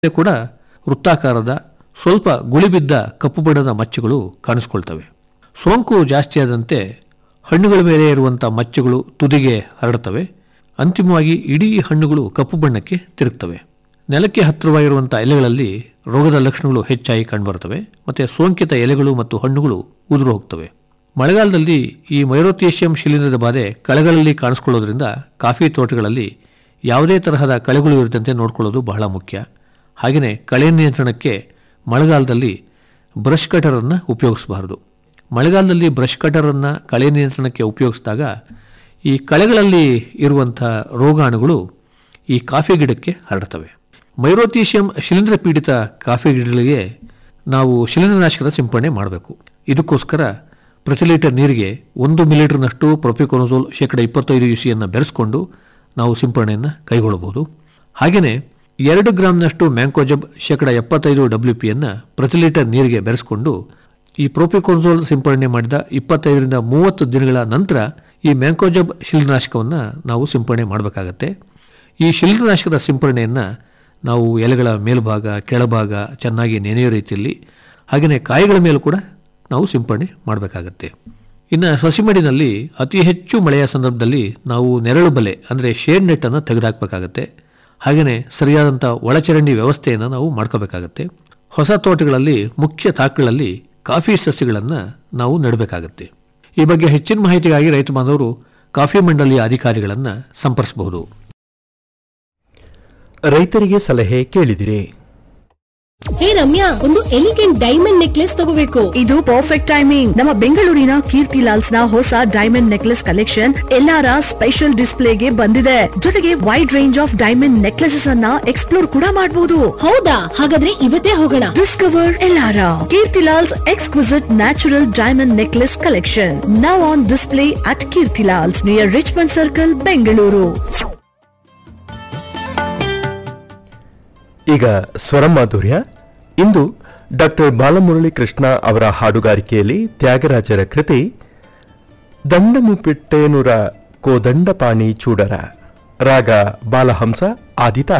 ಕೂಡ ವೃತ್ತಾಕಾರದ ಸ್ವಲ್ಪ ಗುಳಿಬಿದ್ದ ಕಪ್ಪು ಬಣ್ಣದ ಮಚ್ಚೆಗಳು ಕಾಣಿಸ್ಕೊಳ್ತವೆ ಸೋಂಕು ಜಾಸ್ತಿಯಾದಂತೆ ಹಣ್ಣುಗಳ ಮೇಲೆ ಇರುವಂಥ ಮಚ್ಚೆಗಳು ತುದಿಗೆ ಹರಡುತ್ತವೆ ಅಂತಿಮವಾಗಿ ಇಡೀ ಹಣ್ಣುಗಳು ಕಪ್ಪು ಬಣ್ಣಕ್ಕೆ ತಿರುಗ್ತವೆ ನೆಲಕ್ಕೆ ಹತ್ತಿರವಾಗಿರುವಂಥ ಎಲೆಗಳಲ್ಲಿ ರೋಗದ ಲಕ್ಷಣಗಳು ಹೆಚ್ಚಾಗಿ ಕಂಡುಬರುತ್ತವೆ ಮತ್ತು ಸೋಂಕಿತ ಎಲೆಗಳು ಮತ್ತು ಹಣ್ಣುಗಳು ಉದುರು ಹೋಗ್ತವೆ ಮಳೆಗಾಲದಲ್ಲಿ ಈ ಮೈರೋಥೇಷಿಯಂ ಶಿಲೀಂಧ್ರದ ಬಾಧೆ ಕಳೆಗಳಲ್ಲಿ ಕಾಣಿಸ್ಕೊಳ್ಳೋದ್ರಿಂದ ಕಾಫಿ ತೋಟಗಳಲ್ಲಿ ಯಾವುದೇ ತರಹದ ಕಳೆಗಳು ಇರದಂತೆ ನೋಡಿಕೊಳ್ಳೋದು ಬಹಳ ಮುಖ್ಯ ಹಾಗೆಯೇ ಕಳೆ ನಿಯಂತ್ರಣಕ್ಕೆ ಮಳೆಗಾಲದಲ್ಲಿ ಬ್ರಷ್ ಕಟರನ್ನು ಉಪಯೋಗಿಸಬಾರದು ಮಳೆಗಾಲದಲ್ಲಿ ಬ್ರಷ್ ಕಟರನ್ನು ಕಳೆ ನಿಯಂತ್ರಣಕ್ಕೆ ಉಪಯೋಗಿಸಿದಾಗ ಈ ಕಳೆಗಳಲ್ಲಿ ಇರುವಂಥ ರೋಗಾಣುಗಳು ಈ ಕಾಫಿ ಗಿಡಕ್ಕೆ ಹರಡ್ತವೆ ಮೈರೋಥೀಷಿಯಂ ಶಿಲೀಂಧ್ರ ಪೀಡಿತ ಕಾಫಿ ಗಿಡಗಳಿಗೆ ನಾವು ಶಿಲೀಂಧ್ರನಾಶಕದ ಸಿಂಪಡಣೆ ಮಾಡಬೇಕು ಇದಕ್ಕೋಸ್ಕರ ಪ್ರತಿ ಲೀಟರ್ ನೀರಿಗೆ ಒಂದು ಮಿಲಿಲೀಟರ್ನಷ್ಟು ಪ್ರೊಪಿಕೊನೋಸೋಲ್ ಶೇಕಡ ಇಪ್ಪತ್ತೈದು ಯು ಸಿಯನ್ನು ಬೆರೆಸ್ಕೊಂಡು ನಾವು ಸಿಂಪಡಣೆಯನ್ನು ಕೈಗೊಳ್ಳಬಹುದು ಹಾಗೆಯೇ ಎರಡು ಗ್ರಾಮ್ನಷ್ಟು ಮ್ಯಾಂಕೋಜಬ್ ಶೇಕಡ ಎಪ್ಪತ್ತೈದು ಡಬ್ಲ್ಯೂ ಪಿಯನ್ನು ಪ್ರತಿ ಲೀಟರ್ ನೀರಿಗೆ ಬೆರೆಸ್ಕೊಂಡು ಈ ಪ್ರೋಪಿಕೊನ್ಸೋಲ್ ಸಿಂಪಡಣೆ ಮಾಡಿದ ಇಪ್ಪತ್ತೈದರಿಂದ ಮೂವತ್ತು ದಿನಗಳ ನಂತರ ಈ ಮ್ಯಾಂಕೋಜಬ್ ಶಿಲೀನಾಶಕವನ್ನು ನಾವು ಸಿಂಪಡಣೆ ಮಾಡಬೇಕಾಗತ್ತೆ ಈ ಶಿಲೀನಾಶಕದ ಸಿಂಪಡಣೆಯನ್ನು ನಾವು ಎಲೆಗಳ ಮೇಲ್ಭಾಗ ಕೆಳಭಾಗ ಚೆನ್ನಾಗಿ ನೆನೆಯೋ ರೀತಿಯಲ್ಲಿ ಹಾಗೆಯೇ ಕಾಯಿಗಳ ಮೇಲೂ ಕೂಡ ನಾವು ಸಿಂಪಡಣೆ ಮಾಡಬೇಕಾಗತ್ತೆ ಇನ್ನು ಸಸಿಮಡಿನಲ್ಲಿ ಅತಿ ಹೆಚ್ಚು ಮಳೆಯ ಸಂದರ್ಭದಲ್ಲಿ ನಾವು ನೆರಳು ಬಲೆ ಅಂದರೆ ಶೇಡ್ ನೆಟ್ಟನ್ನು ತೆಗೆದುಹಾಕಬೇಕಾಗತ್ತೆ ಹಾಗೆಯೇ ಸರಿಯಾದಂಥ ಒಳಚರಂಡಿ ವ್ಯವಸ್ಥೆಯನ್ನು ನಾವು ಮಾಡ್ಕೋಬೇಕಾಗತ್ತೆ ಹೊಸ ತೋಟಗಳಲ್ಲಿ ಮುಖ್ಯ ತಾಕುಗಳಲ್ಲಿ ಕಾಫಿ ಸಸ್ಯಗಳನ್ನು ನಾವು ನೆಡಬೇಕಾಗತ್ತೆ ಈ ಬಗ್ಗೆ ಹೆಚ್ಚಿನ ಮಾಹಿತಿಗಾಗಿ ರೈತ ಬಾಂಧವರು ಕಾಫಿ ಮಂಡಳಿಯ ಅಧಿಕಾರಿಗಳನ್ನು ಸಂಪರ್ಕಿಸಬಹುದು ರೈತರಿಗೆ ಸಲಹೆ ಕೇಳಿದಿರಿ ಹೇ ರಮ್ಯಾ ಒಂದು ಎಲಿಗೆಂಟ್ ಡೈಮಂಡ್ ನೆಕ್ಲೆಸ್ ತಗೋಬೇಕು ಇದು ಪರ್ಫೆಕ್ಟ್ ಟೈಮಿಂಗ್ ನಮ್ಮ ಬೆಂಗಳೂರಿನ ಕೀರ್ತಿ ಲಾಲ್ಸ್ ನ ಹೊಸ ಡೈಮಂಡ್ ನೆಕ್ಲೆಸ್ ಕಲೆಕ್ಷನ್ ಎಲ್ಲಾರ ಸ್ಪೆಷಲ್ ಡಿಸ್ಪ್ಲೇಗೆ ಬಂದಿದೆ ಜೊತೆಗೆ wide range of diamond necklaces ಅನ್ನ ಎಕ್ಸ್ಪ್ಲೋರ್ ಕೂಡ ಮಾಡಬಹುದು ಹೌದಾ ಹಾಗಾದ್ರೆ ಇವತ್ತೇ ಹೋಗೋಣ ಡಿಸ್ಕವರ್ ಎಲ್ಲಾರ Keerthi Lals exquisite natural diamond necklace collection now on display at Keerthi Lals near Richmond circle Bengaluru ಈಗ ಸ್ವರಮಾಧುರ್ಯ ಇಂದು ಡಾಕ್ಟರ್ ಬಾಲಮುರಳಿ ಕೃಷ್ಣ ಅವರ ಹಾಡುಗಾರಿಕೆಯಲ್ಲಿ ತ್ಯಾಗರಾಜರ ಕೃತಿ ದಂಡಮುಪಿಟ್ಟೇನುರ ಕೋದಂಡಪಾಣಿ ಚೂಡರ ರಾಗ ಬಾಲಹಂಸ ಆದಿತ